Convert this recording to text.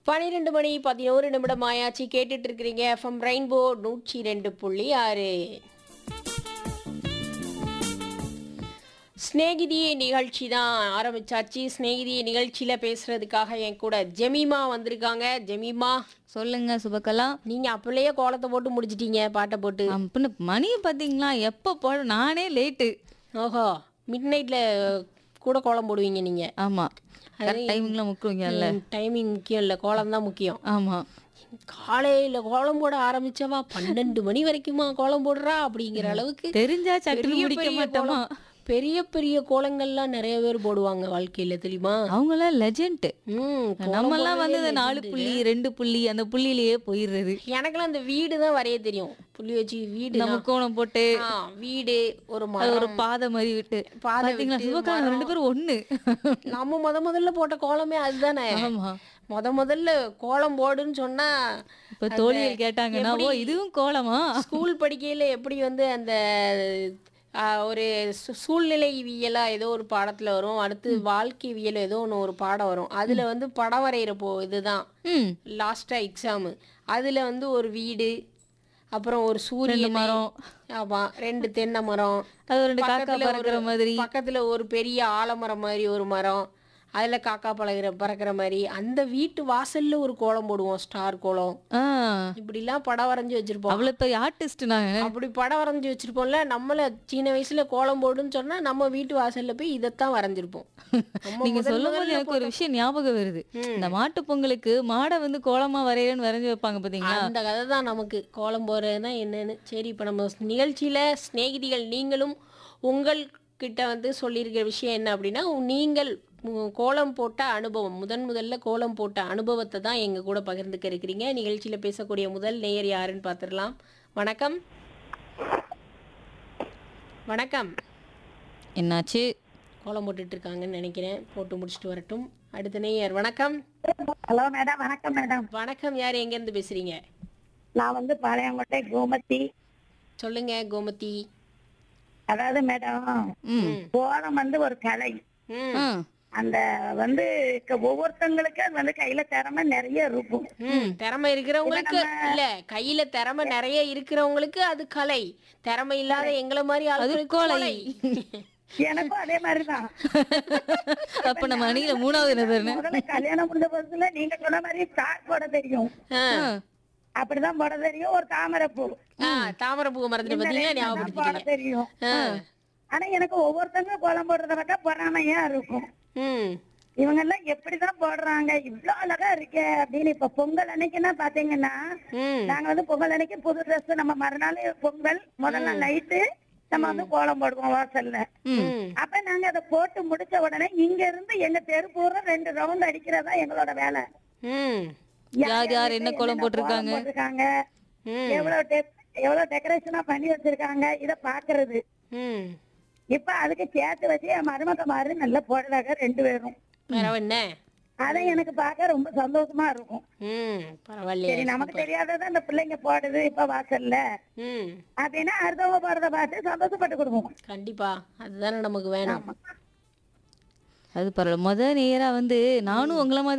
பன்னிரெண்டு மணி பதினோரு நிமிடம் ஆயாச்சு கேட்டுட்டு இருக்கிறீங்க எஃப்எம் ரெயின்போ நூற்றி ரெண்டு புள்ளி ஆறு ஸ்நேகிதி நிகழ்ச்சி தான் ஆரம்பிச்சாச்சு ஸ்நேகிதி நிகழ்ச்சியில பேசுறதுக்காக என் கூட ஜெமிமா வந்திருக்காங்க ஜெமிமா சொல்லுங்க சுபகலா நீங்க அப்பலேயே கோலத்தை போட்டு முடிச்சிட்டீங்க பாட்டை போட்டு அப்படின்னு மணியை பார்த்தீங்களா எப்போ போட நானே லேட்டு ஓஹோ மிட் நைட்ல கூட கோலம் போடுவீங்க நீங்க ஆமா கரெக்ட் டைமிங்லாம் முக்குவீங்கல்ல டைமிங் முக்கியம் இல்லை கோலம் தான் முக்கியம் ஆமா காலையில கோலம் போட ஆரம்பிச்சவா பன்னெண்டு மணி வரைக்குமா கோலம் போடுறா அப்படிங்கிற அளவுக்கு தெரிஞ்சா சட்டுன்னு பெரிய முடிக்க பெரிய மாட்டோமா கோலம் பெரிய பெரிய கோலங்கள்லாம் நிறைய பேர் போடுவாங்க வாழ்க்கையில தெரியுமா அவங்களாம் லெஜெண்ட் ம் கோலம் நம்மெல்லாம் வந்து போடுறதே இந்த நாலு legend. புள்ளி ரெண்டு புள்ளி அந்த புள்ளியிலேயே போயிடுறது எனக்கெல்லாம் அந்த வீடு தான் வரைய தெரியும் புள்ளி வச்சு வீடு நம்ம தான். கோணம் போட்டு ஆ, வீடு ஒரு அது மரம் ஒரு பாதை மாதிரி விட்டு பாதை பாத்தீங்களா விட்டு, சிவகலா மரம். ரெண்டு பேரும் ஒண்ணு நம்ம முத முதல்ல போட்ட கோலமே அதுதானே ஆமா முத முதல்ல கோலம் போடுன்னு சொன்னா இப்ப தோழிகள் கேட்டாங்கன்னா ஓ இதுவும் கோலமா ஸ்கூல் படிக்கையில எப்படி வந்து அந்த ஆ, ஒரு சு- சூழ்நிலைவியலா ஏதோ ஒரு பாடத்துல வரும் அடுத்து வாழ்க்கைவியல் ஏதோ ஒன்று ஒரு பாடம் வரும் அதுல வந்து படம் வரைகிற போ இதுதான் ம் லாஸ்டா எக்ஸாமு அதுல வந்து ஒரு வீடு அப்புறம் ஒரு சூரியன் மரம். ஆமா ரெண்டு தென்னை மரம் அது ரெண்டு காக்கா பக்கத்துல பறக்கிற ஒரு- மாதிரி பக்கத்துல ஒரு பெரிய ஆலமரம் மாதிரி ஒரு மரம் அதுல காக்கா பழகிற பறக்கிற மாதிரி அந்த வீட்டு வாசல்ல ஒரு கோலம் போடுவோம் ஸ்டார் கோலம் ஆ இப்படிலாம் படம் வரைஞ்சு வச்சிருப்போம் அவ்வளவு பெரிய ஆர்டிஸ்ட் நாங்க அப்படி படம் வரைஞ்சி வச்சிருப்போம்ல நம்மள சின்ன வயசுல கோலம் போடுன்னு சொன்னா நம்ம வீட்டு வாசல்ல போய் இதைத்தான் வரைஞ்சிருப்போம் நம்ம நீங்க முதல் சொல்லும் போது முதல்ல எனக்கு ஒரு விஷயம் ஞாபகம் வருது ம். இந்த மாட்டு பொங்கலுக்கு மாடை வந்து கோலமா வரையறேன்னு வரைஞ்சு வைப்பாங்க பாத்தீங்களா அந்த கதை தான் நமக்கு கோலம் போடுறதுதான் என்னன்னு சரி இப்போ நம்ம நிகழ்ச்சியில சிநேகிதிகள் நீங்களும் உங்கள் கிட்ட வந்து சொல்லியிருக்கிற விஷயம் என்ன அப்படின்னா நீங்கள் உ- கோலம் போட்ட அனுபவம் முதன் முதல்ல கோலம் போட்ட அனுபவத்தை தான் எங்க கூட பகிர்ந்துக்க இருக்கிறீங்க நிகழ்ச்சியில பேசக்கூடிய முதல் நேயர் யாருன்னு பார்த்துடலாம் வணக்கம் வணக்கம் என்னாச்சு கோலம் போட்டுட்டு இருக்காங்கன்னு நினைக்கிறேன் போட்டு முடிச்சுட்டு வரட்டும் அடுத்த நேயர் வணக்கம் ஹலோ மேடம் வணக்கம் மேடம் வணக்கம் யார் எங்கேருந்து பேசுறீங்க நான் வந்து பாளையங்கோட்டை கோமதி சொல்லுங்க கோமதி அதாவது மேடம் ம் கோலம் வந்து ஒரு கலை ம் ஆ, அந்த வந்து க- ஒவ்வொருத்தங்களுக்கு அது வந்து கையில திறமை நிறைய இருக்கும் ம் திறமை இருக்கிறவங்களுக்கு இல்ல கையில திறமை நிறைய இருக்கிறவங்களுக்கு அது கலை திறமை இல்லாத எங்களை மாதிரி ஆளுங்களுக்கு கோலை. கொலை எனக்கும் அதே மாதிரிதான் அப்ப நம்ம அணியில மூணாவது நபர்னு முதல்ல கல்யாணம் முடிஞ்ச புதுசுல நீங்க சொன்ன மாதிரி ஸ்டார் போட தெரியும் ஆ. அப்படிதான் போட தெரியும் ஒரு தாமரை பூ ஆ, தாமரை பூ மறந்துட்டு பாத்தீங்களா போட ஞாபகப்படுத்திட்டீங்க தெரியும் ஆ. ஆனா எனக்கு ஒவ்வொருத்தங்க கோலம் போடுறத பார்த்தா பொறாமையா இருக்கும் ம் இவங்க எல்லாம் எப்படிதான் போடுறாங்க இவ்வளவு அழகா இருக்கே அப்படின்னு இப்ப பொங்கல் அன்னைக்குன்னா பாத்தீங்கன்னா ம் நாங்க வந்து பொங்கல் அன்னைக்கு புது ட்ரெஸ் நம்ம மறுநாள் பொங்கல் முதல் நாள் நைட்டு நம்ம வந்து கோலம் போடுவோம் வாசல்ல ம் அப்ப நாங்க அதை போட்டு முடிச்ச உடனே இங்க இருந்து எங்க தெரு பூரா ரெண்டு ரவுண்ட் அடிக்கிறதா எங்களோட வேலை ம் யார் யார் என்ன கோலம் என்னென்ன போட்டிருக்காங்க? போட்டிருக்காங்க ம் எவ்வளவு டெக்- எவ்வளவு டெக்கரேஷனா பண்ணி வச்சிருக்காங்க இத பாக்குறது ம் இப்ப அதுக்கு சேர்த்து வச்சு என் மருமக மாதிரி நல்லா போடுறாங்க ரெண்டு பேரும் வேற என்ன அதை எனக்கு பார்க்க ரொம்ப சந்தோஷமா இருக்கும் ம் சரி பரவாயில்லையே நமக்கு தெரியாததை அந்த பிள்ளைங்க போடுது இப்ப வாசல்ல ம் அப்படின்னா அடுத்தவங்க போறத பார்த்து சந்தோஷப்பட்டு கொடுப்போம் கண்டிப்பா அதுதானே நமக்கு வேணும் ஆமா அது பரவாயில்ல முத நேரா வந்து நானும் உங்கள மாதிரி